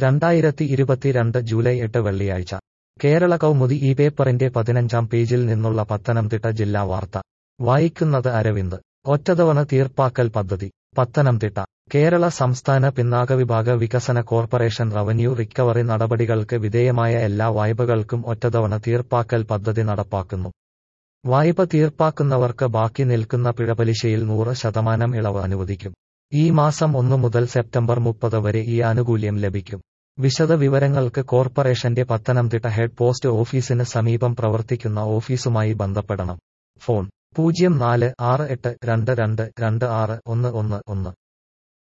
രണ്ടായിരത്തി ഇരുപത്തിരണ്ട് ജൂലൈ എട്ട് വെള്ളിയാഴ്ച കേരള കൗമുദി ഈ പേപ്പറിന്റെ പതിനഞ്ചാം പേജിൽ നിന്നുള്ള പത്തനംതിട്ട ജില്ലാ വാർത്ത വായിക്കുന്നത് അരവിന്ദ് ഒറ്റതവണ തീർപ്പാക്കൽ പദ്ധതി പത്തനംതിട്ട കേരള സംസ്ഥാന പിന്നാക്ക വിഭാഗ വികസന കോർപ്പറേഷൻ റവന്യൂ റിക്കവറി നടപടികൾക്ക് വിധേയമായ എല്ലാ വായ്പകൾക്കും ഒറ്റതവണ തീർപ്പാക്കൽ പദ്ധതി നടപ്പാക്കുന്നു വായ്പ തീർപ്പാക്കുന്നവർക്ക് ബാക്കി നിൽക്കുന്ന പിഴപലിശയിൽ നൂറ് ശതമാനം ഇളവ് അനുവദിക്കും ഈ മാസം ഒന്നു മുതൽ സെപ്റ്റംബർ മുപ്പത് വരെ ഈ ആനുകൂല്യം ലഭിക്കും വിശദ വിവരങ്ങൾക്ക് കോർപ്പറേഷന്റെ പത്തനംതിട്ട ഹെഡ് പോസ്റ്റ് ഓഫീസിന് സമീപം പ്രവർത്തിക്കുന്ന ഓഫീസുമായി ബന്ധപ്പെടണം ഫോൺ പൂജ്യം നാല് ആറ് എട്ട് രണ്ട് രണ്ട് രണ്ട് ആറ് ഒന്ന് ഒന്ന് ഒന്ന്